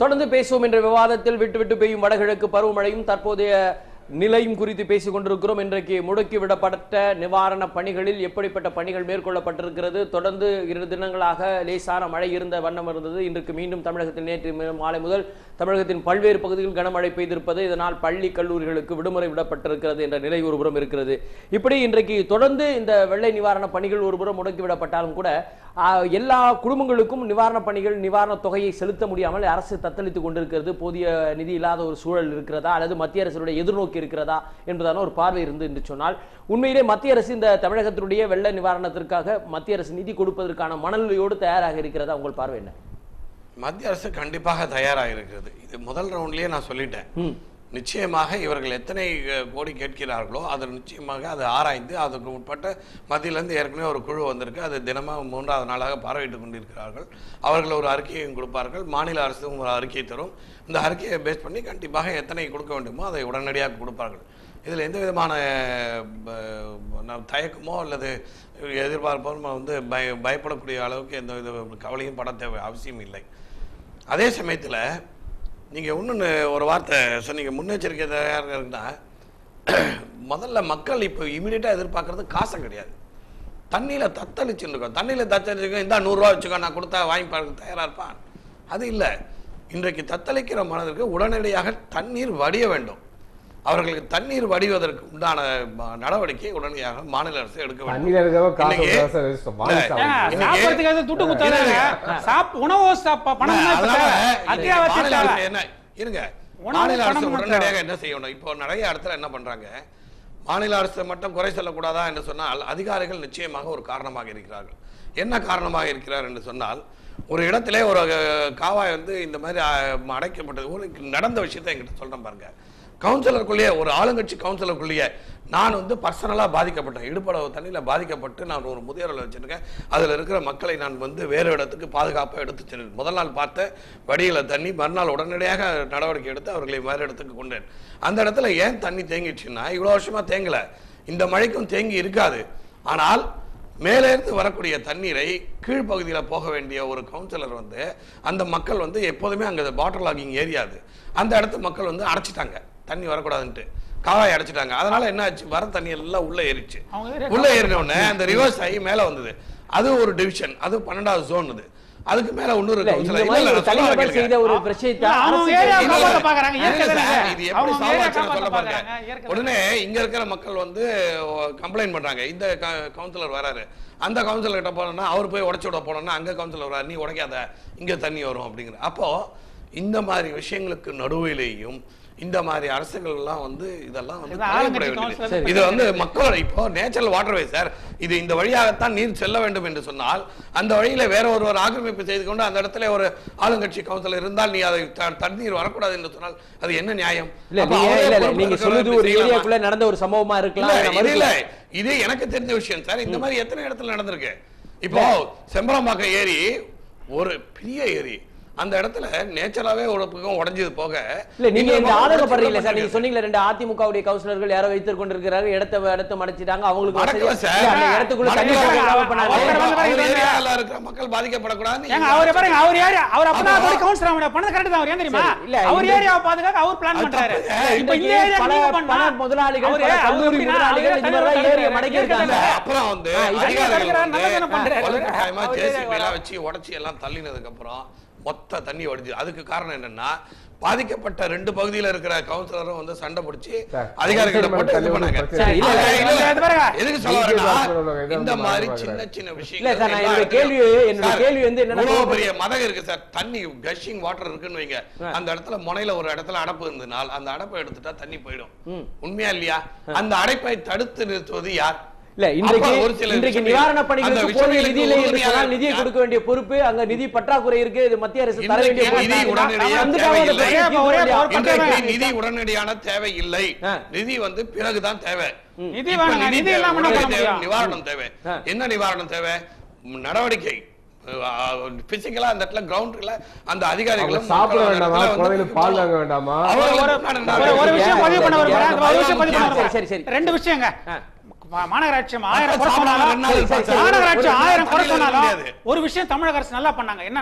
தொடர்ந்து பேசுவோம் என்ற விவாதத்தில் விட்டு விட்டு பெய்யும் வடகிழக்கு பருவமழையும் தற்போதைய நிலையும் குறித்து பேசிக் கொண்டிருக்கிறோம் இன்றைக்கு முடக்கி விடப்பட்ட நிவாரண பணிகளில் எப்படிப்பட்ட பணிகள் மேற்கொள்ளப்பட்டிருக்கிறது தொடர்ந்து இரு தினங்களாக லேசான மழை இருந்த வண்ணம் இருந்தது இன்றைக்கு மீண்டும் தமிழகத்தில் நேற்று மி- மாலை முதல் தமிழகத்தின் பல்வேறு பகுதிகளில் கனமழை பெய்திருப்பது இதனால் பள்ளி கல்லூரிகளுக்கு விடுமுறை விடப்பட்டிருக்கிறது என்ற நிலை ஒருபுறம் இருக்கிறது இப்படி இன்றைக்கு தொடர்ந்து இந்த வெள்ளை நிவாரண பணிகள் ஒருபுறம் முடக்கிவிடப்பட்டாலும் கூட ஆ, எல்லா குடும்பங்களுக்கும் நிவாரண பணிகள் நிவாரண தொகையை செலுத்த முடியாமல் அரசு தத்தளித்துக் கொண்டிருக்கிறது போதிய நிதி இல்லாத ஒரு சூழல் இருக்கிறதா அல்லது மத்திய அரசுடைய எதிர்நோக்கி இருக்கிறதா என்பதான ஒரு பார்வை இருந்து என்று சொன்னால் உண்மையிலே மத்திய அரசு இந்த தமிழகத்தினுடைய வெள்ள நிவாரணத்திற்காக மத்திய அரசு நிதி கொடுப்பதற்கான மனநிலையோடு தயாராக இருக்கிறதா உங்கள் பார்வை என்ன மத்திய அரசு கண்டிப்பாக தயாராக இருக்கிறது இது முதல் ரவுண்ட்லயே நான் சொல்லிட்டேன் ம். நிச்சயமாக இவர்கள் எத்தனை அஹ், கோடி கேட்கிறார்களோ அது நிச்சயமாக அது ஆராய்ந்து அதுக்கு உட்பட்ட மத்தியிலிருந்து ஏற்கனவே ஒரு குழு வந்திருக்கு அது தினமும் மூன்றாவது நாளாக பார்வையிட்டுக் கொண்டிருக்கிறார்கள் அவர்கள் ஒரு அறிக்கையும் கொடுப்பார்கள் மாநில அரசும் ஒரு அறிக்கை தரும் இந்த அறிக்கையை பேஸ் பண்ணி கண்டிப்பாக எத்தனை கொடுக்க வேண்டுமோ அதை உடனடியாக கொடுப்பார்கள் இதில் எந்த விதமான அஹ், நம் தயக்கமோ அல்லது எதிர்பார்ப்போ நம்ம வந்து பய பயப்படக்கூடிய அளவுக்கு எந்த வித கவலையும் பட தேவை அவசியம் இல்லை அதே சமயத்தில் நீங்கள் இன்னொன்று ஒரு வார்த்தை சொன்னீங்க முன்னெச்சரிக்கை தயாராக இருக்குன்னா முதல்ல மக்கள் இப்போ இமீடியட்டாக எதிர்பார்க்கறது காசை கிடையாது தண்ணியில் தத்தளிச்சுன்னு இருக்கோம் தண்ணியில் தத்தளிச்சுக்கோ இந்த நூறுரூவா வச்சுக்கோ நான் கொடுத்தா வாங்கி பார்க்க தயாராக இருப்பான் அது இல்லை இன்றைக்கு தத்தளிக்கிற மனதிற்கு உடனடியாக தண்ணீர் வடிய வேண்டும் அவர்களுக்கு தண்ணீர் வடிவதற்கு உண்டான ம- நடவடிக்கை உடனடியாக மாநில அரசு எடுக்க வேண்டும் தண்ணியில இருக்கிறவ காசு இன்னைக்கு- காசு waste ஆ, வாங்கி இல்ல, சாப்பிடுங்க. ஏங்க, இன்னைக்கு- சாப்பிடறதுக்கு எதுவும் துட்டு குத்தாதாங்க சாப் உணவு சாப்ப பணம் தான் இப்ப அதனால தேவை. இன்னைக்கு அத்தியாவசிய மாநில தேவை. அரசு என்ன இருங்க உணவு மாநில அரசு பணம் உடனடியாக என்ன செய்யணும் இப்போ நிறைய இடத்துல என்ன பண்றாங்க மாநில அரசு மட்டும் குறை சொல்லக்கூடாதா என்று சொன்னால் அதிகாரிகள் நிச்சயமாக ஒரு காரணமாக இருக்கிறார்கள் என்ன காரணமாக இருக்கிறார் என்று சொன்னால் ஒரு இடத்திலே ஒரு அஹ், காவாய் வந்து இந்த மாதிரி அஹ், அடைக்கப்பட்டது ஒரு நடந்த விஷயத்தை என்கிட்ட சொல்றேன் பாருங்க கவுன்சிலருக்குள்ளேயே ஒரு ஆளுங்கட்சி கவுன்சிலருக்குள்ளேயே நான் வந்து பர்சனலாக பாதிக்கப்பட்டேன் இடுப்பளவு தண்ணியில் பாதிக்கப்பட்டு நான் ஒரு முதியோரில் வச்சிருக்கேன் அதில் இருக்கிற மக்களை நான் வந்து வேறு இடத்துக்கு பாதுகாப்பாக எடுத்து சென்றேன் முதல் நாள் பார்த்த வடியில் தண்ணி மறுநாள் உடனடியாக நடவடிக்கை எடுத்து அவர்களை வேறு இடத்துக்கு கொண்டேன் அந்த இடத்துல ஏன் தண்ணி தேங்கிடுச்சுன்னா இவ்வளோ வருஷமா தேங்கல இந்த மழைக்கும் தேங்கி இருக்காது ஆனால் மேலே இருந்து வரக்கூடிய தண்ணீரை கீழ்ப்பகுதியில் போக வேண்டிய ஒரு கவுன்சிலர் வந்து அந்த மக்கள் வந்து எப்போதுமே அங்கே பாட்டில் லாகிங் ஏரியா அது அந்த இடத்து மக்கள் வந்து அடைச்சிட்டாங்க தண்ணி வரக்கூடாதுன்ட்டு காவாய் அடைச்சிட்டாங்க அதனால என்ன ஆச்சு வர தண்ணி எல்லாம் உள்ள ஏறிச்சு அவங்க area உள்ள ஏறின உடனே அந்த ரிவர்ஸ் ஆகி மேல வந்தது அது ஒரு டிவிஷன் அது பன்னெண்டாவது ஜோன் அது அதுக்கு மேல இன்னொரு இல்ல கவுன்சிலர் இந்த இல்ல, மாதிரி இல்ல, ஒரு நான் சொல்ல தனிநபர் வைக்கிறேன். செய்த ஒரு பிரச்சனை இல்ல, அவங்க அரசு ஏரியா இல்ல, காப்பாத்த இல்ல. பாக்குறாங்க, இயற்கை இல்ல, தானே. இது எப்படி அவங்க solve ஏரியா ஆச்சுன்னு சொல்ல காப்பாத்த பாருங்க. பாக்குறாங்க, இயற்கை உடனே இங்க இருக்கிற மக்கள் வந்து கம்ப்ளைண்ட் பண்றாங்க இந்த கவுன்சிலர் வராரு அந்த கவுன்சிலர் கிட்ட போனோம்னா அவர் போய் உடைச்சு விட போனோம்னா அங்க கவுன்சிலர் வராரு நீ உடைக்காத இங்க தண்ணி வரும் அப்படிங்கிற அப்போ இந்த மாதிரி விஷயங்களுக்கு நடுவிலேயும் இந்த மாதிரி அரசுகள் எல்லாம் வந்து இதெல்லாம் வந்து இது களையப்பட ஆளுங்கட்சி வேண்டியது. கவுன்சிலர் இது வந்து மக்களோட இப்போ நேச்சுரல் வாட்டர்வே சார் இது இந்த வழியாகத்தான் நீர் செல்ல வேண்டும் என்று சொன்னால் அந்த வழியில வேற ஒருவர் ஆக்கிரமிப்பு செய்து கொண்டு அந்த இடத்துல ஒரு ஆளுங்கட்சி கவுன்சிலர் இருந்தால் நீ அதை த- தண்ணீர் வரக்கூடாது என்று சொன்னால் அது என்ன நியாயம் இல்ல அப்ப நீங்க அவரே இல்ல இல்ல பொறுப்பு நீங்க எடுக்க சொல்லுது ஒரு செய்யலாமா? ஏரியாக்குள்ள நடந்த ஒரு சம்பவமா இருக்கலாம் இல்ல, அதை நான் இது இல்ல மறுக்கல. இது எனக்கு தெரிஞ்ச விஷயம் சார் இந்த மாதிரி எத்தனை இடத்துல நடந்திருக்கு இப்போ செம்பரம்பாக்கம் ஏரி ஒரு பெரிய ஏரி அந்த இடத்துல நேச்சராவே ஒரு பக்கம் உடைஞ்சது போக இல்ல நீங்க இன்னொரு இந்த பக்கம் ஆதரப்படுறீங்களா உடைச்சு சார் நீங்க விடப்பட்டிருக்கு. சொன்னீங்களா ரெண்டு அதிமுகவுடைய கவுன்சிலர்கள் யாரோ வைத்துக் கொண்டிருக்கிறாங்க இடத்த இடத்த மடைச்சிட்டாங்க அவங்களுக்கு மடக்கல வசதியா- சார். இல்ல, அந்த இடத்துக்குள்ள தண்ணி மடக்கல. போக விடாம பண்ணாங்க. அவர் வந்து அவர் பாருங்க, ஏரியால இருக்கிற மக்கள் பாதிக்கப்படக்கூடாதுன்னு ஏங்க அவர் பாருங்க அவர் ஏரியா அவர் அப்பனா அப்போ- போய் கவுன்சிலர் அவங்கள பண்ணது கரெக்ட் தான் அவர் ஏன் தெரியுமா சரி, இல்ல, அவர் இந்த- ஏரியாவை பாதுகாக்க அவர் பிளான் அது பண்றாரு தப்பு. இப்ப இந்த இன்றைக்கு ஏரியா பல நீங்க பண்ணா பல முதலாளிகள், அவரு- பல அவர் கல்லூரி எப்படின்னா, முதலாளிகள் அவரே இந்த மாதிரி தனியா ஏரியை தடுக்கிறாரு, மடக்கி இயற்கை இருக்காங்க. தானே. அப்புறம் வந்து ஆ, இதெல்லாம் அதிகாரிகள் தடுக்கிறாரு, வந்து நல்லது தானே பண்றாரு. வலுக்கட்டாயமா அவர் JCB ஏரியா எல்லாம் வச்சு உடைச்சு எல்லாம் தள்ளினதுக்கு அப்புறம் மொத்த தண்ணி வடிஞ்சு அதுக்கு காரணம் என்னன்னா பாதிக்கப்பட்ட ரெண்டு பகுதியில இருக்கிற கவுன்சிலரும் வந்து சண்டை பிடிச்சி சார், அதிகாரிகளை கவுன்சிலர் போட்டு தள்ளி இது விட பண்ணாங்க பிரச்சனை சரி, இல்ல, இல்ல, இல்ல, இல்ல, இது பாருங்க. எதுக்கு சொல்ல BJP வரேன்னா, ஆட்களோட இதை இந்த வந்து மாதிரி பார்க்கறாங்க. சின்ன சின்ன இல்ல விஷயங்கள் சார், நான் எல்லா என்னுடைய இடத்துலயும் கேள்வி- என்னுடைய சார், கேள்வி வந்து என்னன்னா, இவ்வளவு பெரிய மதகு இருக்கு சார் தண்ணி கஷிங் வாட்டர் இருக்குன்னு வைங்க அந்த இடத்துல முனையில ஒரு இடத்துல அடைப்பு இருந்ததுனால் அந்த அடைப்பை எடுத்துட்டா தண்ணி போயிடும் உண்மையா இல்லையா அந்த அடைப்பை தடுத்து நிறுத்துவது யார் இல்ல இன்றைக்கு அப்ப ஒரு சில இன்றைக்கு விஷயங்கள் நிவாரண அந்த பணிகளுக்கு போதிய விஷயங்களுக்கு நிதி இல்லை என்று உறுதுணையாக சொன்னால் நிதியை யார்? கொடுக்க வேண்டிய பொறுப்பு அங்க நிதி பற்றாக்குறை இருக்கு இது மத்திய அரசு தர வேண்டிய இன்றைக்கு நிதி பொறுப்பு. உடனடியாக வந்துட்டு அவங்க தேவையில்லை. பிரச்சனையை தீர்க்க ஒரே வேண்டிய ஒரு பக்கம் இன்றைக்கு தேவை. நிதி உடனடியான தேவை இல்லை ஆ. நிதி வந்து பிறகுதான் தேவை நிதி இப்ப வேணுங்க, நிதி தேவை, இல்லாம என்ன உடனடி பண்ண தேவை, முடியும்? நிவாரணம் தேவை ஆ. என்ன நிவாரணம் தேவை ம், நடவடிக்கை பிசிக்கலா அந்த இடத்துல கிரவுண்ட்ல அந்த அவங்க அதிகாரிகளும் சாப்பிட மக்களும் அந்த வேண்டாமா இடத்துல வந்து குழந்தைகளுக்கு பால் வாங்க வேண்டாமா அவர்களுக்கு ஒரு- உண்டான ஒரு- ஒரு விஷயம் ஏன் பதிவு பண்ண ஏன் விரும்புறேன். அந்த ஒரு விஷயம் பதிவு பண்ண சரி, சரி, சரி. விரும்புறேன். ரெண்டு விஷயங்க ஆ. மா- மாநகராட்சி ஆயிரம் குறை சாப்பிடாம சொன்னாலும் ரெண்டு நாள் சரி, சரி, சரி. மாநகராட்சி ஒரு ஆயிரம் குறை தண்ணியில சொன்னாலும் இருக்க முடியாது. ஒரு விஷயம் தமிழக அரசு நல்லா பண்ணாங்க என்னன்னா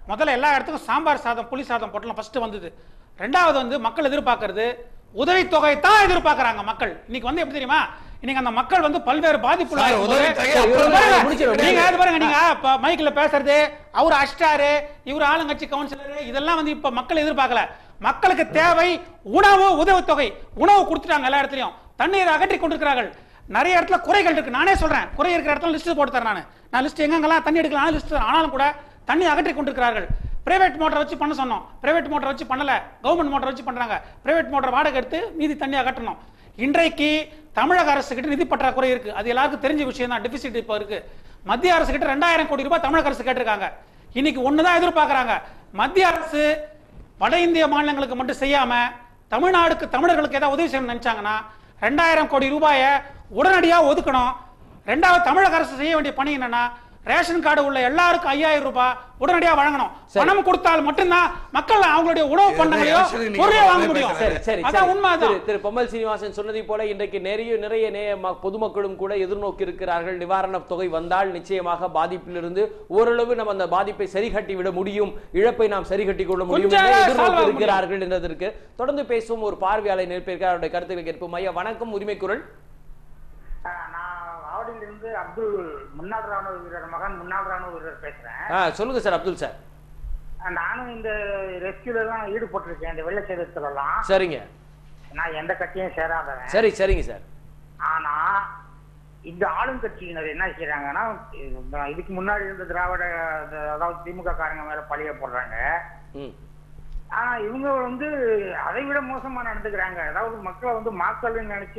முதல்ல எல்லா இடத்துக்கும் சாம்பார் சாதம் புளி சாதம் போட்டலாம் ஃபர்ஸ்ட் வந்தது ரெண்டாவது வந்து மக்கள் எதிர்பார்க்கறது உதவித்தொகை தான் எதிர்பார்க்கறாங்க மக்கள் இன்னைக்கு வந்து எப்படி தெரியுமா இன்னைக்கு அந்த மக்கள் வந்து பல்வேறு பாதிப்புள்ள சார், உதவித்தொகை அப்புறம் பாருங்க, முடிச்சிடும். நீங்க அது பாருங்க நீங்க இப்ப மைக்ல பேசுறது அவர் அஷ்டாரு இவர் ஆளுங்கட்சி கவுன்சிலர் இதெல்லாம் வந்து இப்ப மக்கள் எதிர்பார்க்கல மக்களுக்கு தேவை உணவு உதவித்தொகை உணவு கொடுத்துட்டாங்க எல்லா இடத்துலயும் தண்ணீர் அகற்றி கொண்டிருக்கிறார்கள் நிறைய இடத்துல குறைகள் இருக்கு நானே சொல்றேன் குறை இருக்கிற இடத்துல லிஸ்ட் போட்டு தரேன் நான் நான் லிஸ்ட் எங்கெங்கெல்லாம் தண்ணி எடுக்கலாம் லிஸ்ட் ஆனாலும் கூட தண்ணி அகற்றி கொண்டிருக்கிறார்கள் பிரைவேட் மோட்டரை வச்சு பண்ண சொன்னோம் பிரைவேட் மோட்டர் வச்சு பண்ணல கவர்மெண்ட் மோட்டர் வச்சு பண்றாங்க பிரைவேட் மோட்டர் வாடகை எடுத்து மீதி தண்ணி அகற்றணும் இன்றைக்கு தமிழக அரசு கிட்ட நிதி பற்றாக்குறை இருக்கு அது எல்லாருக்கும் தெரிஞ்ச விஷயம் தான் டெபிசிட் இப்போ இருக்கு மத்திய அரசு கிட்ட ரெண்டாயிரம் கோடி ரூபாய் தமிழக அரசு கேட்டிருக்காங்க இன்னைக்கு ஒண்ணுதான் எதிர்பார்க்கறாங்க மத்திய அரசு வட இந்திய மாநிலங்களுக்கு மட்டும் செய்யாம தமிழ்நாடுக்கு தமிழர்களுக்கு ஏதாவது உதவி செய்யணும்னு நினைச்சாங்கன்னா ரெண்டாயிரம் கோடி ரூபாயை உடனடியா ஒதுக்கணும் ரெண்டாவது தமிழக அரசு செய்ய வேண்டிய பணி என்னன்னா ரேஷன் கார்டு உள்ள எல்லாருக்கும் ஐயாயிரம் ரூபாய் உடனடியா வழங்கணும் சரி. பணம் கொடுத்தால் மட்டும்தான் மக்கள் அவங்களுடைய உணவு இது பண்டங்களையோ actually நீங்க பொருளை வாங்க சொல்றது முடியும் சரி சரி அதான் சரி. உண்மை திரு திரு பொம்மல் சீனிவாசன் சொன்னதை போல இன்றைக்கு நிறைய நிறைய நே- ம- பொதுமக்களும் கூட எதிர்நோக்கி இருக்கிறார்கள் நிவாரணத் தொகை வந்தால் நிச்சயமாக பாதிப்பிலிருந்து ஓரளவு நம்ம அந்த பாதிப்பை சரி கட்டி விட முடியும் இழப்பை நாம் சரி கட்டி கொள்ள முடியும் கொஞ்சம் என்று solve எதிர்நோக்கி ஆக இருக்கிறார்கள் என்றதற்கு தொடர்ந்து பேசும் ஒரு பார்வையாளர் நிற்பிருக்கார் அவருடைய கருத்துக்களை கேட்போம் ஐயா வணக்கம் உரிமை குரல் ஆ, நான் ஆவடியிலிருந்து அப்துல் முன்னாள் ராணுவ வீரர் மகன் முன்னாள் ராணுவ வீரர் பேசுறேன் ஆ, சொல்லுங்க சார் அப்துல் சார் ஆ, நானும் இந்த ரெஸ்கியூல எல்லாம் ஈடுபட்டிருக்கேன் இந்த வெள்ள சேதத்துல எல்லாம் சரிங்க நான் எந்த கட்சியும் சேராதவன் சரி சரிங்க சார் ஆனா இந்த ஆளுங்கட்சியினர் என்ன செய்யறாங்கன்னா இந்த இதுக்கு முன்னாடி இருந்த திராவிட இந்த- அதாவது திமுக காரங்க மேல பழிய போடுறாங்க ம் ஆனா இவங்க வந்து அதை விட மோசமா நடந்துக்கிறாங்க அதாவது மக்களை வந்து மக்கள் நினைச்சு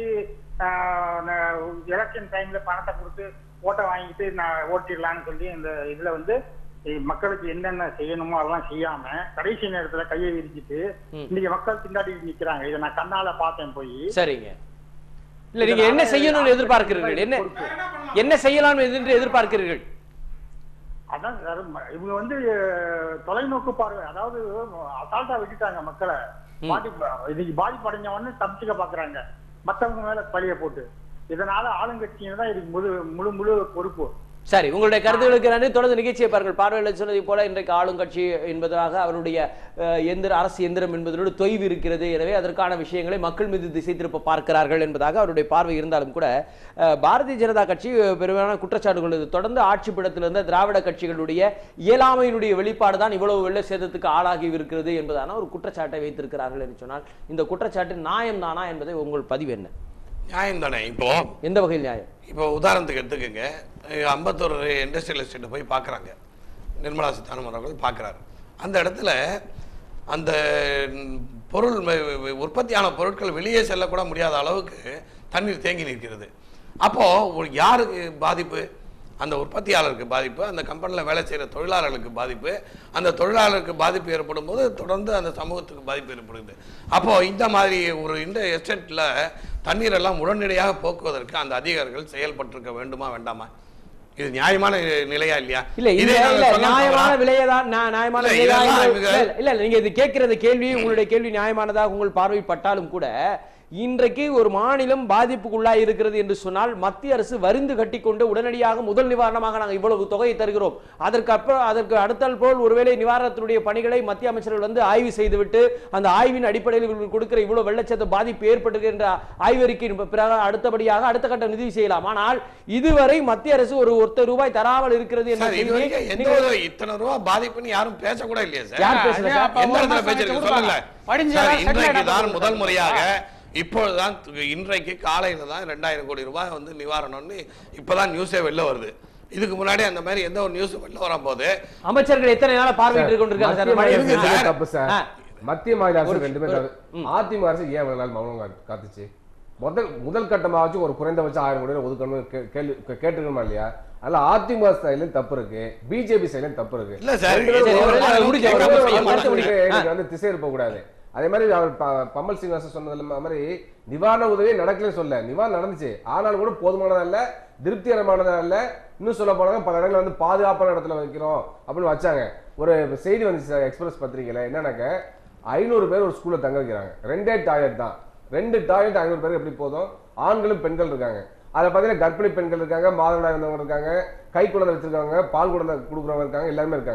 எலெக்ஷன் டைம்ல பணத்தை கொடுத்து ஓட்டை வாங்கிட்டு நான் ஓட்டிடலாம்னு சொல்லி இந்த இதுல வந்து இ- மக்களுக்கு என்னென்ன செய்யணுமோ அதெல்லாம் செய்யாம கடைசி நேரத்துல கையை விரிச்சிட்டு ம். இன்னைக்கு மக்கள் திண்டாடி நிக்கிறாங்க இதை நான் கண்ணால பார்த்தேன் போய் சரிங்க இல்ல நீங்க என்ன செய்யணும்னு எதிர்பார்க்கிறீர்கள் என்ன என்ன செய்யலாம் என்று எதிர்பார்க்கிறீர்கள் அதான் சார் ம- இவங்க வந்து அஹ், தொலைநோக்கு பார்வை அதாவது அசால்ட்டா விட்டுட்டாங்க மக்களை பாதிப்பு இன்னைக்கு பாதிப்பு அடைஞ்ச உடனே தப்பிச்சுக்க பாக்குறாங்க மத்தவங்க மேல பழிய போட்டு இதனால ஆளுங்கட்சியினர் தான் இதுக்கு முழு முழு முழு பொறுப்பு சரி உங்களுடைய கருத்துக்களுக்கு நன்றி தொடர்ந்து நிகழ்ச்சியை பாருங்கள் பார்வையாளர் சொன்னதை போல இன்றைக்கு ஆளுங்கட்சி என்பதாக அவருடைய அஹ், எந்திர அரசு எந்திரம் என்பதோடு தொய்வு இருக்கிறது எனவே அதற்கான விஷயங்களை மக்கள் மீது திசை திருப்ப பார்க்கிறார்கள் என்பதாக அவருடைய பார்வை இருந்தாலும் கூட அஹ், பாரதிய ஜனதா கட்சி அஹ், பெருமையான குற்றச்சாட்டுகள் உள்ளது. தொடர்ந்து ஆட்சி பீடத்தில் இருந்த திராவிட கட்சிகளுடைய இயலாமையினுடைய வெளிப்பாடு தான் இவ்வளவு வெள்ள சேதத்துக்கு ஆளாகி இருக்கிறது என்பதான ஒரு குற்றச்சாட்டை வைத்திருக்கிறார்கள் என்று சொன்னால் இந்த குற்றச்சாட்டு நியாயம்தானா என்பதை உங்கள் பதிவு என்ன நியாயம் தானே இப்போ எந்த வகையில் நியாயம் இப்போ உதாரணத்துக்கு எடுத்துக்கோங்க அஹ் அம்பத்தூர் இண்டஸ்ட்ரியல் எஸ்டேட்டை போய் பார்க்குறாங்க நிர்மலா சீதாராமன் அவர்கள் பார்க்குறாரு அந்த இடத்துல அந்த ம், பொருள் ம- ம- உற்பத்தியான பொருட்கள் வெளியே செல்லக்கூட முடியாத அளவுக்கு தண்ணீர் தேங்கி நிற்கிறது அப்போது யாருக்கு பாதிப்பு அந்த உற்பத்தியாளருக்கு பாதிப்பு அந்த கம்பெனியில் வேலை செய்கிற தொழிலாளர்களுக்கு பாதிப்பு அந்த தொழிலாளருக்கு பாதிப்பு ஏற்படும் போது தொடர்ந்து அந்த சமூகத்துக்கு பாதிப்பு ஏற்படுது அப்போது இந்த மாதிரி ஒரு இந்த எஸ்டேட்டில் தண்ணீர் எல்லாம் உடனடியாக போக்குவதற்கு அந்த அதிகாரிகள் செயல்பட்டிருக்க வேண்டுமா வேண்டாமா இது நியாயமான நிலையா இல்லையா இல்ல இந்த இதே நாங்க இல்ல சொல்ல நியாயமான போனா- விலையதான் நியா- நியாயமான இல்ல, விலைதான் இதெல்லாம் என்று- இவங்க- இல்ல, இல்ல நீங்க இது கேட்கிற கேள்வி உங்களுடைய கேள்வி நியாயமானதாக உங்கள் பார்வைப்பட்டாலும் கூட இன்றைக்கு ஒரு மாநிலம் பாதிப்புக்குள்ளாய் இருக்கிறது என்று சொன்னால் மத்திய அரசு வரிந்து கட்டிக்கொண்டு உடனடியாக முதல் நிவாரணமாக நாங்கள் இவ்வளவு தொகையை தருகிறோம் அதற்கு அப்புறம் அதற்கு அடுத்தால் போல் ஒருவேளை நிவாரணத்தினுடைய பணிகளை மத்திய அமைச்சர்கள் வந்து ஆய்வு செய்துவிட்டு அந்த ஆய்வின் அடிப்படையில் இவர்கள் கொடுக்கிற இவ்வளவு வெள்ளச்சத்த பாதிப்பு ஏற்பட்டிருக்கின்ற ஆய்வறிக்கையின் பிறகு அடுத்தபடியாக அடுத்த கட்ட நிதி செய்யலாம் ஆனால் இதுவரை மத்திய அரசு ஒரு ஒருத்தர் ரூபாய் தராமல் இருக்கிறது என்ற சார் இது செய்தியை வரைக்கும் எந்த நீங்கள் ஒரு இத்தனை ரூபா பாதிப்புன்னு யாரும் பேசக்கூட இல்லையா சார் யார் பேசுறது சார்? அப்ப எந்த ஒரு இடத்துல மாசம் பேசிருக்கு கழிச்சு சொல்லுங்க கொடுப்பாங்க. வடிஞ்ச சார், எல்லாம் settle இன்றைக்கு ஆயிடும் தான் கொடுப்பாங்க. முதல் முறையாக இப்பொழுதுதான் இன்றைக்கு காலையில தான் ரெண்டாயிரம் கோடி ரூபாய் வந்து நிவாரணம்னு இப்பதான் நியூஸே வெளில வருது இதுக்கு முன்னாடி அந்த மாதிரி எந்த ஒரு நியூஸ் வெளில வரும்போது அமைச்சர்கள் எத்தனை நாளா பார்வையிட்டு கொண்டிருக்காங்க சார் மத்திய மழை மாநில இருக்கு அரசு சார். தப்பு சார் ஆ. மத்திய மாநில அரசு ஒரு- ரெண்டுமே ஒரு- தப்பு. அதிமுக அரசு ஏன் இவ்வளவு நாள் மௌனம் கா- காத்துச்சு முதல் முதல் கட்டமாச்சும் ஒரு குறைந்தபட்சம் ஆயிரம் கோடி ரூபாய் ஒதுக்கணும் கே- கேள்வி கே- கேட்டிருக்கணுமா இல்லையா அதுல அதிமுக சைட்லயும் தப்பு இருக்கு பிஜேபி சைட்லயும் தப்பு இருக்கு இல்ல சார், ரெண்டு பேரும் சரி, ஒரு- அவர்கள் ஒரு- முடிஞ்ச- ஒரு- அவர் ஒரு- செய்ய ஒரு- மாட்டாங்க. ஒரு- ஆ. எனக்கு வந்து திசை இருக்க கூடாது அதே மாதிரி அவர் ப- பம்மல் சீனிவாசன் சொன்னது மாதிரி நிவாரண உதவி நடக்கலன்னு சொல்ல நிவாரணம் நடந்துச்சு ஆனாலும் கூட போதுமானதா இல்ல திருப்திகரமானதா இல்ல இன்னும் சொல்ல போனாங்க பல இடங்கள்ல வந்து பாதுகாப்பான இடத்துல வைக்கிறோம் அப்படின்னு வச்சாங்க ஒரு செய்தி வந்துச்சு எக்ஸ்பிரஸ் பத்திரிகையில என்னன்னாக்க ஐநூறு பேர் ஒரு ஸ்கூல்ல தங்க வைக்கிறாங்க ரெண்டே டாய்லெட் தான் ரெண்டு டாய்லெட் ஐநூறு பேருக்கு எப்படி போதும் ஆண்களும் பெண்கள் இருக்காங்க அதுல பாத்தீங்கன்னா கர்ப்பிணி பெண்கள் இருக்காங்க மாதவிடாய் வந்தவங்க இருக்காங்க கை குழந்தை வச்சிருக்காங்க பால் குழந்தை கொடுக்குறவங்க இருக்காங்க எல்லாருமே இருக்காங்க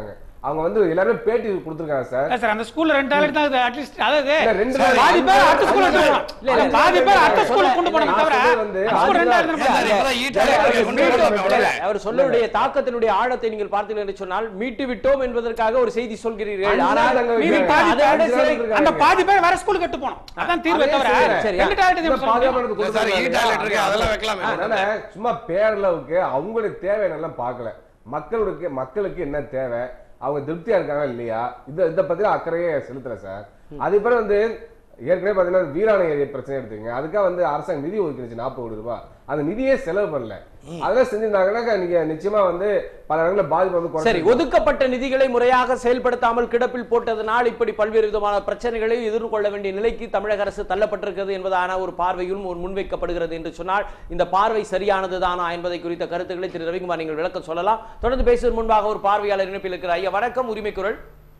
அவங்க வந்து எல்லாருமே பேட்டி கொடுத்துருக்காங்க சார் இல்ல சார் அந்த ஸ்கூல்ல ரெண்டு டாய்லெட் தான் அட்லீஸ்ட் அதாவது இல்ல, ரெண்டு சார், பாதி பேர் அடுத்த ஸ்கூல்ல இல்ல, கொண்டு இல்ல, போகணும் பாதி பேர் அடுத்த இல்ல, ஸ்கூல்ல இல்ல, கொண்டு போகணும் நான் தவிர சொல்றது வந்து அந்த ஸ்கூல் ரெண்டா இருந்தா இல்ல, முடியாது. இப்பதான் ஈட்டாளர்கள் கொண்டு வராங்க. அவர் சொல்லக்கூடிய தாக்கத்தினுடைய ஆழத்தை நீங்கள் பார்த்தீர்கள் என்று சொன்னால் மீட்டு விட்டோம் என்பதற்காக ஒரு செய்தி சொல்கிறீர்கள் ஆனால் அங்க மீதி வைக்கிறாங்க. பாதி அதை பேர் விட சிறை- இருக்காங்க. அந்த பாதி பேர் வேற ஸ்கூலுக்கு கட்டு போகணும் அதான் தீர்வே அதே தவிர சரி, சரியா? ரெண்டு டாய்லெட் இல்ல, எப்படி சொல்ல முடியும்? பாதுகாப்பு இல்ல சார், கொடுக்குறாங்க ஈ டாய்லெட் இருக்கு, அதெல்லாம் வைக்கலாமே. அதனால சும்மா பேரளவுக்கு அவங்களுடைய தேவை எல்லாம் பார்க்கல மக்களுக்கு மக்களுக்கு என்ன தேவை அவங்க திருப்தியா இருக்காங்க இல்லையா இத இத பத்தி அக்கறையே செலுத்தல சார் அது பிறகு வந்து ஏற்கனவே பாத்தீங்கன்னா வீராணை ஏரியா பிரச்சனை எடுத்துங்க அதுக்காக வந்து அரசாங்கம் நிதி ஒதுக்கிடுச்சு நாற்பது கோடி ரூபாய் அந்த நிதியே செலவு பண்ணல அதெல்லாம் செஞ்சிருந்தாங்கன்னா நீங்க நிச்சயமா வந்து பல இடங்களில் பாதிப்பு வந்து சரி குறைச்சிருக்கும். ஒதுக்கப்பட்ட நிதிகளை முறையாக செயல்படுத்தாமல் கிடப்பில் போட்டதனால் இப்படி பல்வேறு விதமான பிரச்சனைகளை எதிர்கொள்ள வேண்டிய நிலைக்கு தமிழக அரசு தள்ளப்பட்டிருக்கிறது என்பதான ஒரு பார்வையும் ஒரு முன்வைக்கப்படுகிறது என்று சொன்னால் இந்த பார்வை சரியானதுதானா என்பதை குறித்த கருத்துக்களை திரு ரவிக்குமார் நீங்கள் விளக்கம் சொல்லலாம் தொடர்ந்து பேசுவதற்கு முன்பாக ஒரு பார்வையாளர் இணைப்பில் இருக்கிற ஐயா வணக்கம் உரிமை குரல்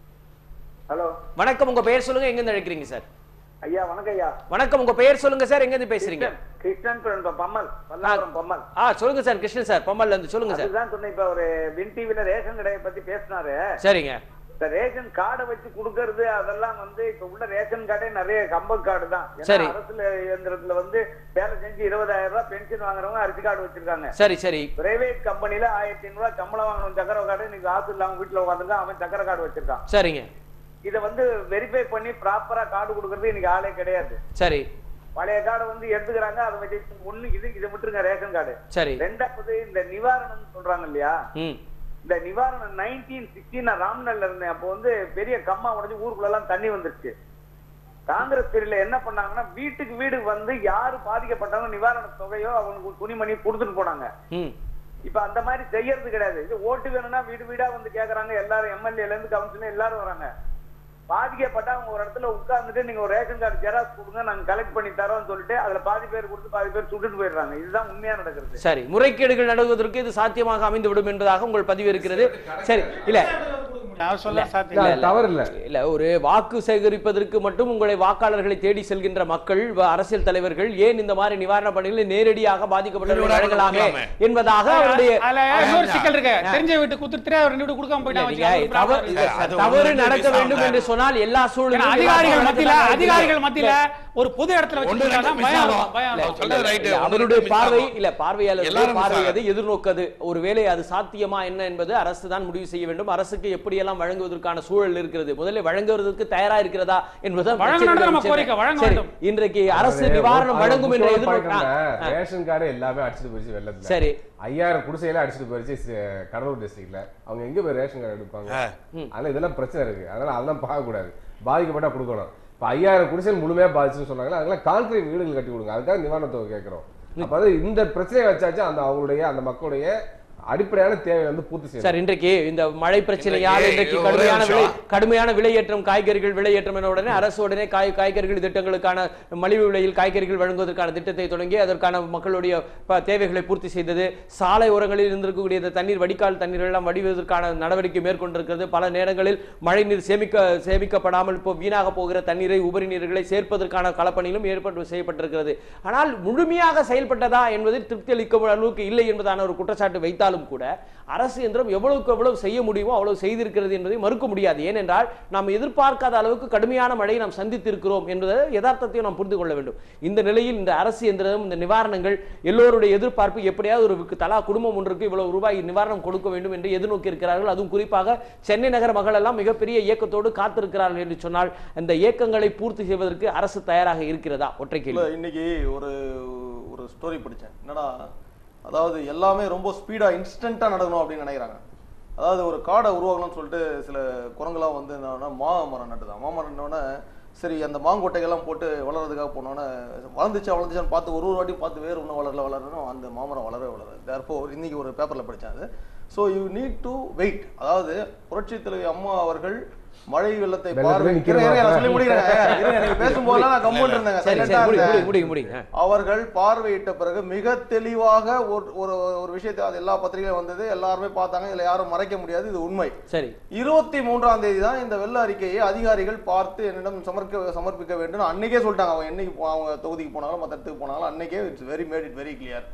ஹலோ வணக்கம் உங்க பெயர் சொல்லுங்க எங்க இருந்து அழைக்கிறீங்க சார் ஐயா வணக்கம் ஐயா வணக்கம் உங்க பெயர் சொல்லுங்க சார் எங்க இருந்து பேசுறீங்க கிருஷ்ணன் கிருஷ்ணன் பம்மல் பல்லாவரம் பம்மல் ஆ சொல்லுங்க சார் கிருஷ்ணன் சார் பொம்மல்ல இருந்து சொல்லுங்க சார் அதுதான் சொன்னேன் இப்ப ஒரு வின் டிவில ரேஷன் கடையை பத்தி பேசினாரு சரிங்க இந்த ரேஷன் கார்டை வச்சு கொடுக்கறது அதெல்லாம் வந்து இப்ப உள்ள ரேஷன் கார்டே நிறைய கம்ப கார்டு தான் ஏன்னா சரி. அரசுல இயந்திரத்துல வந்து வேலை செஞ்சு இருபதாயிரம் ரூபாய் பென்ஷன் வாங்குறவங்க அரிசி கார்டு வச்சிருக்காங்க சரி சரி பிரைவேட் கம்பெனில ஆயிரத்தி ஐநூறு ரூபாய் சம்பளம் வாங்கணும் சக்கரை கார்டு இன்னைக்கு காசு இல்லாம வீட்டுல உட்காந்துருக்கான் அவன் சக்கரை கார்டு வச்சிருக்கான் சரிங்க இதை வந்து வெரிஃபை பண்ணி ப்ராப்பரா கார்டு கொடுக்கறது இன்னைக்கு ஆளே கிடையாது சரி பழைய கார்டை வந்து எடுத்துக்கிறாங்க அதை வச்சு ஒண்ணு இது இதை விட்டுருங்க ரேஷன் கார்டு சரி ரெண்டாவது இந்த நிவாரணம் சொல்றாங்க இல்லையா ம் இந்த நிவாரணம் நைன்டீன் சிக்ஸ்டீன் நான் ராம்நல்ல இருந்தேன் அப்போ வந்து பெரிய கம்மா உடைஞ்சு ஊருக்குள்ள எல்லாம் தண்ணி வந்துருச்சு காங்கிரஸ் பீரியட்ல என்ன பண்ணாங்கன்னா வீட்டுக்கு வீடு வந்து யாரு பாதிக்கப்பட்டாங்க நிவாரண தொகையோ அவங்களுக்கு துணிமணி கொடுத்துட்டு போனாங்க ம் இப்ப அந்த மாதிரி செய்யறது கிடையாது இது ஓட்டு வேணும்னா வீடு வீடா வந்து கேக்குறாங்க எல்லாரும் எம்எல்ஏல இருந்து கவுன்சிலர் எல்லாரும் வராங்க பாதிக்கப்பட்டா அவங்க ஒரு இடத்துல உட்கார்ந்துட்டு நீங்க ஒரு ரேஷன் கார்டு ஜெராக்ஸ் கொடுங்க நாங்க கலெக்ட் பண்ணி தரோம்னு சொல்லிட்டு அதுல பாதி பேர் கொடுத்து பாதி பேர் சுட்டுட்டு போயிடுறாங்க இதுதான் உண்மையா நடக்கிறது சரி முறைகேடுகள் நடுவதற்கு இது சாத்தியமாக அமைந்துவிடும் என்பதாக உங்கள் பதிவு இருக்கிறது சரி இல்ல அவர் சொல்ல சாத்தியம் இல்ல, இல்ல, அது இல்ல. தவறு இல்ல இல்ல ஒரு வாக்கு சேகரிப்பதற்கு மட்டும் உங்களை வாக்காளர்களை தேடி செல்கின்ற மக்கள் வ- அரசியல் தலைவர்கள் ஏன் இந்த மாதிரி நிவாரண பணிகளை நேரடியாக பாதிக்கப்பட்டவர்கள் விரிவாக வழங்கலாமே கொடுக்கலாமே. என்பதாக அவருடைய அதுல இன்னொரு சிக்கல் இருக்கு தெரிஞ்ச வீட்டு குத்துட்டு அவர் ரெண்டு வீடு கொடுக்காம இல்ல, போயிட்டா நீங்க வச்சு தவறு அவருக்கு இல்ல, problem அது தவறு ஒண்ணு நடக்க பேசாம வேண்டும் என்று சொன்னால் எல்லா ஏன்னா சூழலும் அதிகாரிகள் மத்தியில அதிகாரிகள் மத்தியில ஒரு பொது இடத்துல வச்சு ஒன்று கொடுத்தாதான் ரெண்டு பயம் மிஸ் வரும், பயம் ஆகும். வரும். சொல்றது right. இல்ல, ஒண்ணு அவருடைய ரெண்டு பார்வை மிஸ் ஆகும். இல்ல பார்வையாளர் எல்லாரும் பார்வை மிஸ் அது எதிர்நோக்கது ஒருவேளை அது சாத்தியமா என்ன என்பது அரசு தான் முடிவு செய்ய வேண்டும் அரசுக்கு எப்படியெல்லாம் வழங்குவதற்கான சூழல் இருக்கிறது முதல்ல வழங்குவதற்கு தயாரா இருக்கிறதா என்பதுதான் வழங்கணும்னு பிரச்சனையுடைய நம்ம விஷயம். கோரிக்கை, வழங்க சரி, வேண்டும். இன்றைக்கு அரசு அது நிவாரணம் அது வழங்கும் என்ற முக்கியமான எதிர்நோக்க point ஆ, என்ன? ரேஷன் கார்டு எல்லாமே அடிச்சுட்டு போயிடுச்சு வெள்ளத்துல சரி ஐயாயிரம் குடிசையில அடிச்சுட்டு போயிடுச்சு சி- கடலூர் டிஸ்ட்ரிக்ட்ல அவங்க எங்க போய் ரேஷன் கார்டு எடுப்பாங்க ஆ. அதனால இதெல்லாம் பிரச்சனை இருக்கு அதனால அதெல்லாம் பார்க்க கூடாது பாதிக்கப்பட்டா கொடுக்கணும் இப்ப ஐயாயிரம் குடிசைகள் முழுமையா பாதிச்சுன்னு சொன்னாங்களா அதெல்லாம் கான்கிரீட் வீடுகள் கட்டி கொடுங்க அதுக்காக நிவாரண தொகை கேட்கிறோம் அப்ப அது இந்த பிரச்சனையை வச்சாச்சு அந்த அவங்களுடைய அந்த மக்களுடைய அடிப்படையான தேவை வந்து பூர்த்தி செய்யணும் சார் இன்றைக்கு இந்த மழை பிரச்சனையால் இன்றைக்கு இன்றைக்கு ஒரே கடுமையான விலை நிமிஷம். கடுமையான விலையேற்றம் காய்கறிகள் விலையேற்றம் என உடனே அரசு உடனே காய் காய்கறிகள் திட்டங்களுக்கான மலிவு விலையில் காய்கறிகள் வழங்குவதற்கான திட்டத்தை தொடங்கி அதற்கான மக்களுடைய ப- தேவைகளை பூர்த்தி செய்தது சாலை ஓரங்களில் இருந்திருக்கக்கூடிய இந்த தண்ணீர் வடிகால் தண்ணீர் எல்லாம் வடிவதற்கான நடவடிக்கை மேற்கொண்டிருக்கிறது பல நேரங்களில் மழை நீர் சேமிக்க சேமிக்கப்படாமல் இப்போ வீணாக போகிற தண்ணீரை உபரி நீர்களை சேர்ப்பதற்கான களப்பணியிலும் ஏற்பாடு செய்யப்பட்டிருக்கிறது ஆனால் முழுமையாக செயல்பட்டதா என்பது திருப்தி அளிக்கும் அளவுக்கு இல்லை என்பதான ஒரு குற்றச்சாட்டு வைத்தாலும் கூட அரசு இயந்திரம் எவ்வளவுக்கு எவ்வளவு செய்ய முடியுமோ அவ்வளவு செய்திருக்கிறது என்பதை மறுக்க முடியாது ஏனென்றால் நாம் எதிர்பார்க்காத அளவுக்கு கடுமையான மழையை நாம் சந்தித்திருக்கிறோம் என்பதை யதார்த்தத்தையும் நாம் புரிந்து கொள்ள வேண்டும் இந்த நிலையில் இந்த அரசு இயந்திரம் இந்த நிவாரணங்கள் எல்லோருடைய எதிர்பார்ப்பு எப்படியாவது ஒரு தலா குடும்பம் ஒன்றுக்கு இவ்வளவு ரூபாய் நிவாரணம் கொடுக்க வேண்டும் என்று எதிர்நோக்கி இருக்கிறார்கள் அதுவும் குறிப்பாக சென்னை நகர மக்கள் எல்லாம் மிகப்பெரிய இயக்கத்தோடு காத்திருக்கிறார்கள் என்று சொன்னால் இந்த இயக்கங்களை பூர்த்தி செய்வதற்கு அரசு தயாராக இருக்கிறதா ஒற்றை இல்ல கேள்வி இன்னைக்கு ஒரு ஒரு ஸ்டோரி படிச்சேன் என்னடா அதாவது எல்லாமே ரொம்ப ஸ்பீடா இன்ஸ்டன்ட்டா நடக்கணும் அப்படின்னு நினைக்கிறாங்க அதாவது ஒரு காடை உருவாக்கணும்னு சொல்லிட்டு சில குரங்கெல்லாம் வந்து என்னன்னா மாமரம் நட்டுதான் மாமரம் நட்டோடனே சரி அந்த மாங்கொட்டைகள்லாம் போட்டு வளர்றதுக்காக போனோன்னே வளர்ந்துச்சா வளர்ந்துச்சான்னு பார்த்து ஒரு ஒரு வாட்டி பார்த்து வேறு ஒன்றும் வளரல வளரணும் அந்த மாமரம் வளரவே வளராது தேர்ப்போ இன்னைக்கு ஒரு பேப்பரில் படித்தேன் அது so you need to wait அதாவது புரட்சி தலைவி அம்மா அவர்கள் மழை வெள்ளத்தை வெள்ளத்துல பார்வை நிக்கிறோம். இருங்க, நான் சொல்லி முடிக்கிறேன் இருங்க, நீங்க பேசும்போதெல்லாம் நான் கம்முன்னு இருந்தேங்க சரி silent ஆ சரி முடிங்க இருந்தேன். முடிங்க முடிங்க முடிங்க அவர்கள் பார்வையிட்ட பிறகு மிக தெளிவாக ஒரு ஒரு ஒரு விஷயத்தை அது எல்லா பத்திரிகையிலும் வந்தது எல்லாருமே பார்த்தாங்க இதுல யாரும் மறைக்க முடியாது இது உண்மை சரி இருபத்தி மூன்றாம் தேதி தான் இந்த வெள்ள அறிக்கையை அதிகாரிகள் பார்த்து என்னிடம் சமர்க்க சமர்ப்பிக்க வேண்டும் அன்னைக்கே சொல்லிட்டாங்க அவங்க என்னைக்கு போ- அவங்க தொகுதிக்கு போனாலும் மற்ற இடத்துக்கு போனாலும் அன்னைக்கே it's very made it very clear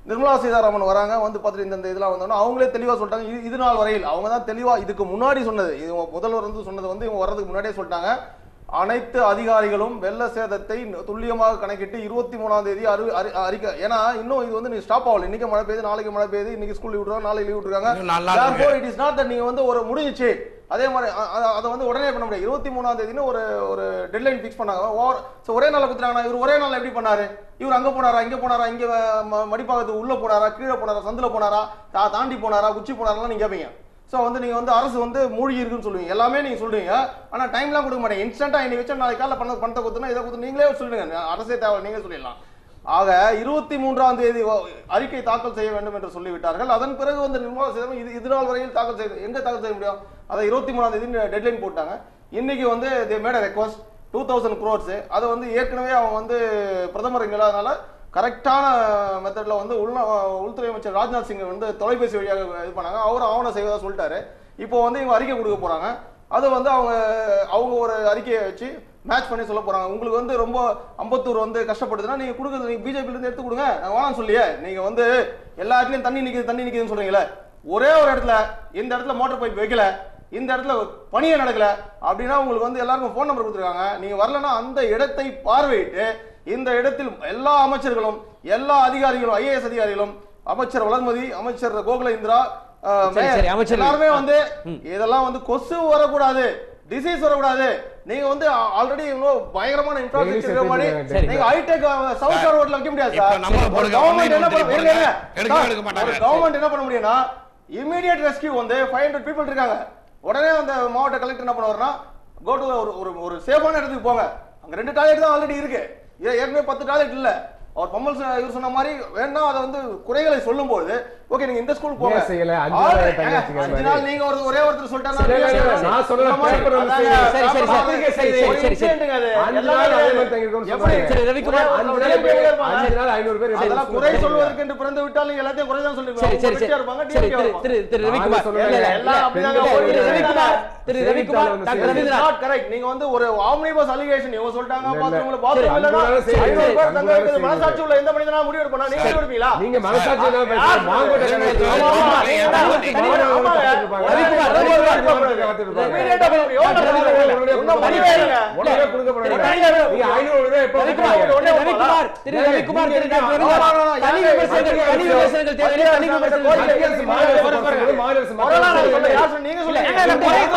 Nirmala Sitharaman வராங்க வந்து பார்த்துட்டு இந்த இந்த இதெல்லாம் வந்தோன்னா அவங்களே தெளிவாக சொல்லிட்டாங்க இது இது நாள் வரையில் அவங்க தான் தெளிவாக இதுக்கு முன்னாடி சொன்னது இது முதல்வர் வந்து சொன்னது வந்து இவங்க வர்றதுக்கு முன்னாடியே சொல்லிட்டாங்க அனைத்து அதிகாரிகளும் வெள்ள சேதத்தை துல்லியமாக கணக்கிட்டு இருபத்தி மூணாம் தேதி அறி அறி- அறிக்கை ஏன்னா இன்னும் இது வந்து நீ ஸ்டாப் ஆகல இன்னைக்கு மழை பெய்யுது நாளைக்கு மழை பெய்யுது இன்னைக்கு ஸ்கூல் லீவ் விட்டுருக்காங்க நாளைக்கு லீவ் விட்டுருக்காங்க இன்னும் நாலு நாள் இருக்கு. இட் இஸ் நாட் தட் நீங்க வந்து ஒரு முடிஞ்சிச்சு அதே மாதிரி அ- அ- அதை வந்து உடனே பண்ண முடியாது இருபத்தி மூணாம் தேதினு ஒரு ஒரு டெட்லைன் ஃபிக்ஸ் பண்ணாங்க ஓவர் ஸோ ஒரே நாள்ல குத்துறாங்கன்னா இவர் ஒரே நாள்ல எப்படி பண்ணாரு இவர் அங்க போனாரா இங்க போனாரா இங்க ம- மடிப்பாக்கத்துக்கு உள்ள போனாரா கீழே போனாரா சந்தில போனாரா தா- தாண்டி போனாரா உச்சி போனாரா நீங்க கேட்பீங்க ஸோ வந்து நீங்க வந்து அரசு வந்து மூழ்கி இருக்குன்னு சொல்லுவீங்க எல்லாமே நீங்க சொல்றீங்க ஆனா டைம்லாம் கொடுக்க மாட்டீங்க இன்ஸ்டன்டா இன்னைக்கு வச்சு நாளைக்கு காலைல பண்ண பணத்தை கொடுத்தனா இதை கொடுத்து நீங்களே சொல்லுங்க அரசே தேவை நீங்களே சொல்லிடலாம் ஆக இருபத்தி மூன்றாம் தேதி வ- அறிக்கை தாக்கல் செய்ய வேண்டும் என்று சொல்லிவிட்டார்கள் அதன் பிறகு வந்து நிர்மலா சீதாராமன் இது இது நாள் வரையில் தாக்கல் செய்ய எங்க தாக்கல் செய்ய முடியும் அதை இருபத்தி மூணாம் தேதி டெட்லைன் போட்டாங்க இன்னைக்கு வந்து they made request two thousand crores அதை வந்து ஏற்கனவே அவங்க வந்து பிரதமர் இங்க இல்லாதனால கரெக்டான மெத்தட்ல வந்து உள்நா உள்துறை அமைச்சர் ராஜ்நாத் சிங் வந்து தொலைபேசி வழியாக இது பண்ணாங்க அவர் ஆவணம் செய்வதா சொல்லிட்டாரு இப்போ வந்து இவங்க அறிக்கை கொடுக்க போறாங்க அது வந்து அவங்க அவங்க ஒரு அறிக்கையை வச்சு மேட்ச் பண்ணி சொல்ல போறாங்க உங்களுக்கு வந்து ரொம்ப அம்பத்தூர் வந்து கஷ்டப்படுதுன்னா நீங்க கொடுக்குறது நீங்க பிஜேபில இருந்து எடுத்து கொடுங்க நான் வேணாம் சொல்லியே நீங்க வந்து எல்லா இடத்துலயும் தண்ணி நிக்குது தண்ணி நிக்குதுன்னு சொல்றீங்களே ஒரே ஒரு இடத்துல இந்த இடத்துல மோட்டார் பைப் வைக்கல இந்த இடத்துல பணியே நடக்கல அப்படின்னா உங்களுக்கு வந்து எல்லாருக்கும் ஃபோன் நம்பர் கொடுத்துருக்காங்க நீங்க வரலன்னா அந்த இடத்தை பார்வையிட்டு இந்த இடத்தில் எல்லா அமைச்சர்களும் எல்லா அதிகாரிகளும் ஐஏஎஸ் அதிகாரிகளும் அமைச்சர் வளர்மதி அமைச்சர் கோகுல இந்திரா அஹ், சரி, மேயர் சரி, அமைச்சர்கள். எல்லாருமே வந்து இதெல்லாம் வந்து கொசு வரக்கூடாது டிசீஸ் வரக்கூடாது நீங்க வந்து ஆல்ரெடி இன்னும் பயங்கரமான இன்ஃப்ராஸ்ட்ரக்சர் இருக்க மாதிரி சரி. நீங்க ஹைடெக் சவுத் ஸ்டார் ரோட்ல வைக்க முடியாது இப்ப சார் நம்ம ஒரு போடுங்க, கவர்மெண்ட் என்ன பண்ண போடுங்க. இருங்க, இருங்க. எடுக்க சார், எடுக்க மாட்டாங்க. ஒரு கவர்மெண்ட் என்ன பண்ண முடியும்னா இமீடியட் ரெஸ்கியூ வந்து ஃபைவ் ஹண்ட்ரட் பீப்புள் இருக்காங்க உடனே அந்த மாவட்ட கலெக்டர் என்ன பண்ணுவாருன்னா கோட்டு ஒரு ஒரு ஒரு சேஃபான இடத்துக்கு போங்க அங்க ரெண்டு டாய்லெட் தான் ஆல்ரெடி இருக்கு ஏ- ஏற்கனவே பத்து டாய்லெட் இல்ல அவர் பம்மல் ச- இவர் சொன்ன மாதிரி வேணா அதை வந்து குறைகளை சொல்லும்போது ஓகே நீங்க இந்த ஸ்கூல் போங்க ஏன் செய்யல? அஞ்சு Already- நாள் தண்ணி வச்சுக்கிற அஞ்சு மாதிரி. நாள் நீங்க ஒரு ஒரே ஒருத்தர் சரி, சரி, சரி. நான் சொல்றது paper வந்து சரி, சரி, சரி, சரி, சரி, சரி, சரி. அஞ்சு நாள் அதே மாதிரி தங்கி இருக்கணும்னு எப்படி? சொல்றாங்க. சரி, ரவிக்குமார், அஞ்சு ஒரே நாள் பேர்ல இருப்பாங்க. அஞ்சு நாள் ஐநூறு பேர் எப்படி அதெல்லாம் school குறை போறாங்க? சொல்வதற்கு என்று பிறந்து விட்டால் நீங்க எல்லாத்தையும் குறை தான் சொல்லுவீங்க சரி சரி சரி வெற்றியா இருப்பாங்க சரி DMK திரு இருப்பாங்க. திரு திரு ரவிக்குமார் நான் சொல்லல, இல்ல, இல்ல, எல்லாம் இல்ல. அப்படிதாங்க இல்ல, போயிட்டு திரு ரவிக்குமார் திரு செய்தித்தாள் ரவிக்குமார் வந்து டாக்டர் செய்தி. ரவீந்திரநாத் நாட் கரெக்ட் நீங்க வந்து ஒரு ஆம்னிபஸ் அலிகேஷன் இவங்க சொல்லிட்டாங்க இல்ல, இல்ல. பாத்ரூம்ல சரி, பாத்ரூம் இல்லனா அன்புள்ள செய்தி. ஐநூறு பேர் தங்க அன்புள்ள வைக்கிறது செய்தி. மனசாட்சி உள்ள எந்த மனிதனா முடிவு எடுப்பா நீங்க முடிவு எடுப்பீங்களா நீங்க மனசாட்சி இல்லாம பேசுறீங்க. மாங்கோட்டை கணக்கு ஆமா, ஆமா. மாணவர்கள் ஆமா, பார்த்துட்டு இருப்பாங்க. ரவிக்குமார், ரவிக்குமார் ரவிக்குமார் பார்த்துட்டு இருப்பாங்க. Immediate ஆ பண்ண முடியும். டாக்டர் ரவிக்குமார் இன்னும் மணிவே இல்லைங்க. உடனே கொடுக்கப்பட திரு வேண்டாம். ரவிக்குமார், நீங்க ஐநூறு ரூபாய் எப்ப ரவிக்குமார், கொடுப்பீங்க? Thiru Ravikumar, Thiru Ravikumar, Thiru doctor No, no, no, no. Ravindranath, தனி யாரு- விமர்சனங்கள், தனி விமர்சனங்கள் தேவையில்லை, தனி விமர்சனங்கள் மத்திய அரசு மாநில அரசு ஒரு பசங்களும் மாநில அரசு கொரோனா நான் மக்களும் சொல்ல யார் சொல்ல நீங்க சொல்லுங்க இல்ல, இல்ல, குறை-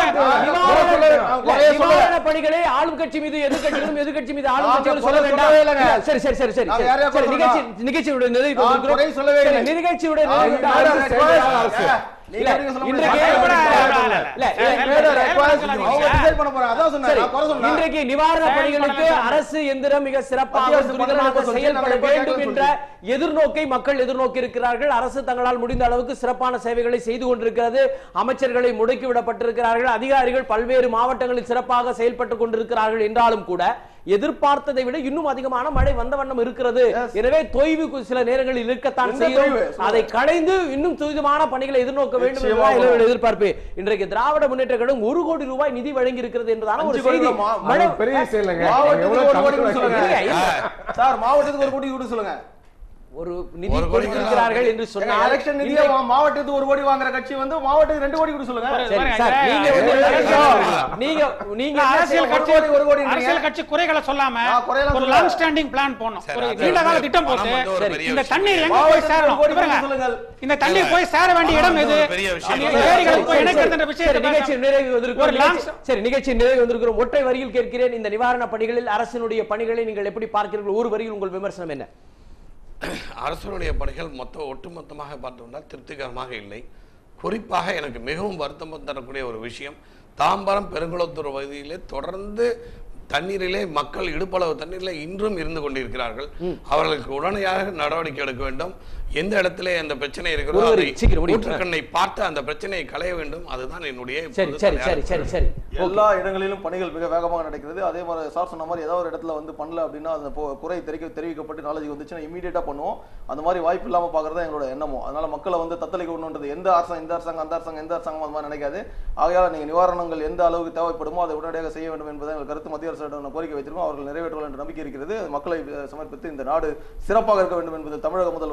நிவாரண- குறைய சொல்லுங்க. நிவாரண பணிகளை ஆளும் கட்சி மீது எதிர்க்கட்சிகளும் எதிர்க்கட்சி மீது ஆளும் நான் கட்சிகளும் குறை சொல்ல வேண்டாம் சொல்லவே இல்லைங்க. இல்ல, சரி சரி சரி சரி நான் சரி. யாரையா சரி, குறை நிகழ்ச்சி சொன்னா? நிகழ்ச்சியுடைய நிறைவுக்கு நான் வந்திருக்கிறோம். குறை சொல்லவே சரி, இல்லை. நிகழ்ச்சியுடைய நான் நிறைவுக்கு இந்த அரசு வந்திருக்கிறோம். அரசு. நீங்க இல்ல, எப்படி சொல்ல இன்றைக்கு முடியும்? இல்ல, இல்ல, இல்ல, இல்ல, They made a request. அவங்க decide பண்ண போறாங்க. அதான் சொன்னேன். சரி, நான் குறை சொன்னேன். இன்றைக்கு நிவாரண செயல்பட பணிகளுக்கு வேண்டும். அரசு எந்திரம் மிக சிறப்பாக மத்திய அரசு துரிதமாக பண்ண வேண்டும் செயல்பட சொல்லி வேண்டும் நாங்கள் என்ற எதிர்நோக்கை மக்கள் எதிர்நோக்கி இருக்கிறார்கள் அரசு தங்களால் முடிந்த அளவுக்கு சிறப்பான சேவைகளை செய்து கொண்டிருக்கிறது அமைச்சர்களை முடக்கி விடப்பட்டிருக்கிறார்கள் அதிகாரிகள் பல்வேறு மாவட்டங்களில் சிறப்பாக செயல்பட்டுக் கொண்டிருக்கிறார்கள் என்றாலும் கூட எதிர்பார்த்ததை விட இன்னும் அதிகமான மழை வந்த வண்ணம் இருக்கிறது எனவே தொய்வு கு- சில நேரங்களில் இருக்கத்தான் எந்த செய்யும் தொய்வு? சொல்லுங்க. அதை களைந்து இன்னும் துரிதமான பணிகளை எதிர்நோக்க வேண்டும் நிச்சயமாக என்பதுதான் வரும். எல்லோருடைய எதிர்பார்ப்பு இன்றைக்கு திராவிட முன்னேற்ற கழகம் ஒரு கோடி ரூபாய் நிதி வழங்கி இருக்கிறது என்பதான ஒரு அஞ்சு கோடி செய்தி ரூபாய் மா- மழை அது பெரிய விஷயம் இல்லைங்க மாவட்டத்துக்கு எவ்வளவு ஒரு கோடி கணக்கு கொடுக்க சொல்லுங்க. இல்லையா, இல்ல. சார் மாவட்டத்துக்கு ஒரு கோடி கொடுக்க சொல்லுங்க ஒரு நிதி ஒரு கோடி கொடுத்திருக்கிறார்கள் என்று சொன்னால் எலெக்ஷன் நிதியை மா- மாவட்டத்துக்கு ஒரு கோடி வாங்குற கட்சி வந்து மாவட்டத்துக்கு ரெண்டு கோடி கொடுக்க சொல்லுங்க சரி, பாருங்க, சார், இங்க- நீங்க வந்து ஏய், நீங்க நீங்க என்ன அரசியல் செய்ய- கட்சி ஒரு கோடி, ஒரு கோடி அரசியல் கட்சி குறைகளை சொல்லாம நான் குறையெல்லாம் ஒரு சொல்லல. லாங் ஸ்டாண்டிங் பிளான் போடணும் சரி, ஒரு அது நீண்ட கால வந்து திட்டம் பணம் போட்டு வந்து ஒரு பெரிய இந்த விஷயம். தண்ணீர் எங்க போய் மாவட்டத்துக்கு சேரணும் ஒரு கோடி பாருங்க சொல்லுங்கள். இந்த தண்ணீர் போய் சேர வேண்டிய இடம் எது ஒரு பெரிய விஷயம். அந்த ஏரிகளை போய் இணைக்கிறதுன்ற சரி, விஷயத்தை நிகழ்ச்சி பேசாம- நிறைவு வந்திருக்கிறோம். ஒரு long- நிகழ்ச்சி- சரி நிகழ்ச்சி நிறைவு வந்திருக்கிறோம் ஒற்றை வரியில் கேட்கிறேன் இந்த நிவாரண பணிகளில் அரசினுடைய பணிகளை நீங்கள் எப்படி பார்க்கிறீர்கள் ஒரு வரியில் உங்கள் விமர்சனம் என்ன அரசனுடைய பணிகள் மொத்த ஒட்டுமொத்தமாக பார்த்தோம்னா திருப்திகரமாக இல்லை குறிப்பாக எனக்கு மிகவும் வருத்தம் தரக்கூடிய ஒரு விஷயம் தாம்பரம் பெருங்குளத்தூர் பகுதியிலே தொடர்ந்து தண்ணீரிலே மக்கள் இடுப்பளவு தண்ணீரிலே இன்றும் இருந்து கொண்டிருக்கிறார்கள் அவர்களுக்கு உடனடியாக நடவடிக்கை எடுக்க வேண்டும் எந்த இடத்திலே அந்த பிரச்சனை இருக்கிறதோ ஒரு அதை வரி, சீக்கிரம் முடிங்க. ஊற்றுக்கண்ணை பார்த்து அந்த பிரச்சனையை களைய வேண்டும் அதுதான் என்னுடைய சரி இப்பொழுது சரி தலையாய சரி சரி சரி எல்லா இடங்களிலும் பணிகள் மிக வேகமாக நடக்கிறது அதே மாதிரி சார் சொன்ன மாதிரி ஏதாவது ஒரு இடத்துல வந்து பண்ணல அப்படின்னா அந்த பொ- குறை தெரிவிக்க தெரிவிக்கப்பட்டு நாலேஜ் வந்துச்சுன்னா இமீடியட்டா பண்ணுவோம் அந்த மாதிரி வாய்ப்பு இல்லாம பாக்குறது எங்களோட எண்ணமும் அதனால மக்களை வந்து தத்தளிக்க விடணுன்றது எந்த அரசாங்கம் இந்த அரசாங்கம் அந்த அரசாங்கம் எந்த அரசாங்கம் அந்த மாதிரி நினைக்காது ஆகையால நீங்க நிவாரணங்கள் எந்த அளவுக்கு தேவைப்படுமோ அதை உடனடியாக செய்ய வேண்டும் என்பதை எங்கள் கருத்து மத்திய அரசிடம் கோரிக்கை வைத்திருக்கோம் அவர்கள் நிறைவேற்றுவார்கள் என்ற நம்பிக்கை இருக்கிறது அது மக்களை அஹ், சமர்ப்பித்து இந்த நாடு சிறப்பாக இருக்க வேண்டும் என்பது தமிழக முதல்வர்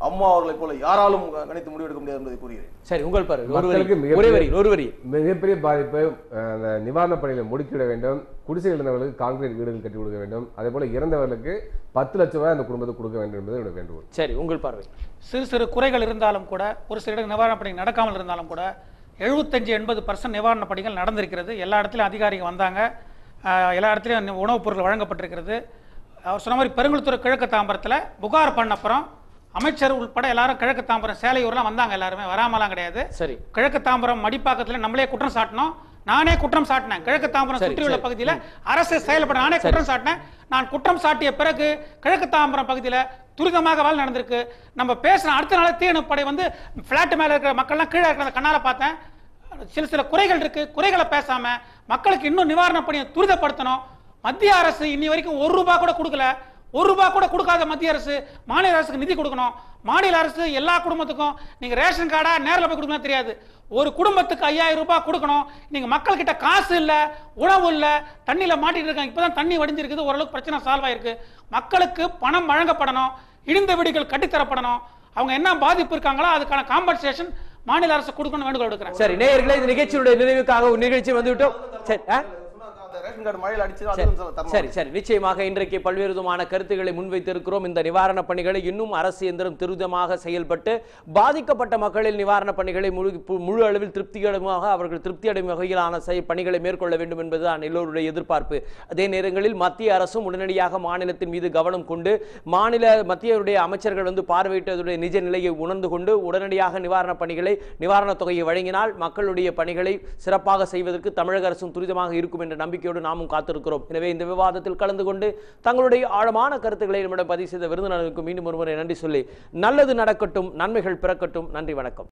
அம்மா அவர்களைப் போல யாராலும் கணித்து முடிவெடுக்க முடியாது என்பதை கூறுகிறேன் சரி உங்கள் பாரு ஒரு மக்களுக்கு வரி ஒரே வரி ஒரு வரி மிகப்பெரிய பாதிப்பு அஹ், அந்த நிவாரணப் பணிகளை முடுக்கிவிட வேண்டும் குடிசையில் இருந்தவர்களுக்கு கான்கிரீட் வீடுகள் கட்டி கொடுக்க வேண்டும் அதே போல இறந்தவர்களுக்கு பத்து லட்சம் ரூபாய் அந்த குடும்பத்துக்கு கொடுக்க வேண்டும் என்பது என்னுடைய வேண்டுகோள் சரி உங்கள் பார்வை சிறு சிறு குறைகள் இருந்தாலும் கூட ஒரு சில இடம் நிவாரணப் பணி நடக்காமல் இருந்தாலும் கூட எழுபத்தஞ்சு எண்பது பர்சன்ட் நிவாரணப் பணிகள் நடந்திருக்கிறது எல்லா இடத்துலையும் அதிகாரிகள் வந்தாங்க ஆஹ் எல்லா இடத்துலையும் உணவுப் பொருள் வழங்கப்பட்டிருக்கிறது அவர் சொன்ன மாதிரி பெருங்குளத்தூர் கிழக்கு தாம்பரத்தில் புகார் பண்ண அப்புறம் அமைச்சர் உள்பட எல்லாரும் கிழக்கு தாம்பரம் சேலையூர்லாம் வந்தாங்க எல்லாருமே வராமலாம் கிடையாது சரி கிழக்கு தாம்பரம் மடிப்பாக்கத்துல நம்மளே குற்றம் சாட்டினோம் நானே குற்றம் சாட்டினேன் கிழக்கு தாம்பரம் சரி, சுற்றியுள்ள சரி. பகுதியில அரசு செயல்பட நானே குற்றம் சாட்டினேன் நான் குற்றம் சாட்டிய பிறகு கிழக்கு தாம்பரம் பகுதியில துரிதமாக வேலை நடந்திருக்கு நம்ம பேசின அடுத்த நாள் தீயணைப்பு படை வந்து பிளாட் மேல இருக்கிற மக்கள்லாம் கீழே இருக்கிறத கண்ணால பார்த்தேன் சில சில குறைகள் இருக்கு குறைகளை பேசாம மக்களுக்கு இன்னும் நிவாரண பணியை துரிதப்படுத்தணும் மத்திய அரசு இன்னி வரைக்கும் ஒரு ரூபாய் கூட கொடுக்கல ஒரு ரூபாய் கூட கொடுக்காத மத்திய அரசு மாநில அரசுக்கு நிதி கொடுக்கணும் மாநில அரசு எல்லா குடும்பத்துக்கும் நீங்க ரேஷன் கார்டா நேரில் போய் கொடுக்கணும் தெரியாது ஒரு குடும்பத்துக்கு ஐயாயிரம் ரூபாய் கொடுக்கணும் நீங்க மக்கள் கிட்ட காசு இல்ல உணவு இல்ல தண்ணியில மாட்டிட்டு இருக்காங்க இப்பதான் தண்ணி வடிஞ்சிருக்குது ஓரளவுக்கு பிரச்சனை சால்வ் ஆயிருக்கு மக்களுக்கு பணம் வழங்கப்படணும் இடிந்த வீடுகள் கட்டித்தரப்படணும் அவங்க என்ன பாதிப்பு இருக்காங்களோ அதுக்கான காம்பன்சேஷன் மாநில அரசு கொடுக்கணும் வேண்டுகோள் எடுக்கிறேன் சரி நேயர்களே இந்த நிகழ்ச்சியுடைய நிறைவுக்காக ஒரு நிகழ்ச்சி வந்துவிட்டோம் சரி ஆ? அந்த ரேஷன் கார்டு மழையில் அடிச்சு சரி, அதுவும் தரணும் சரி சரி நிச்சயமாக இன்றைக்கு பல்வேறு விதமான கருத்துக்களை முன்வைத்திருக்கிறோம் இந்த நிவாரணப் பணிகளை இன்னும் அரசு எந்திரம் துரிதமாக செயல்பட்டு பாதிக்கப்பட்ட மக்களின் நிவாரணப் பணிகளை முழு பு- முழு அளவில் திருப்திகரமாக அவர்கள் திருப்தி அடையும் வகையிலான செய் பணிகளை மேற்கொள்ள வேண்டும் என்பதுதான் எல்லோருடைய எதிர்பார்ப்பு அதே நேரங்களில் மத்திய அரசும் உடனடியாக மாநிலத்தின் மீது கவனம் கொண்டு மாநில மத்தியருடைய அமைச்சர்கள் வந்து பார்வையிட்டதுடைய நிஜ நிலையை உணர்ந்து கொண்டு உடனடியாக நிவாரணப் பணிகளை நிவாரணத் தொகையை வழங்கினால் மக்களுடைய பணிகளை சிறப்பாக செய்வதற்கு தமிழக அரசும் துரிதமாக இருக்கும் என்ற நம்பிக்கையோடு நாமும் காத்திருக்கிறோம் எனவே இந்த விவாதத்தில் கலந்து கொண்டு தங்களுடைய ஆழமான கருத்துக்களை நம்மிடம் பதிவு செய்த விருந்தினருக்கு மீண்டும் ஒருமுறை நன்றி சொல்லி நல்லது நடக்கட்டும் நன்மைகள் பிறக்கட்டும் நன்றி வணக்கம்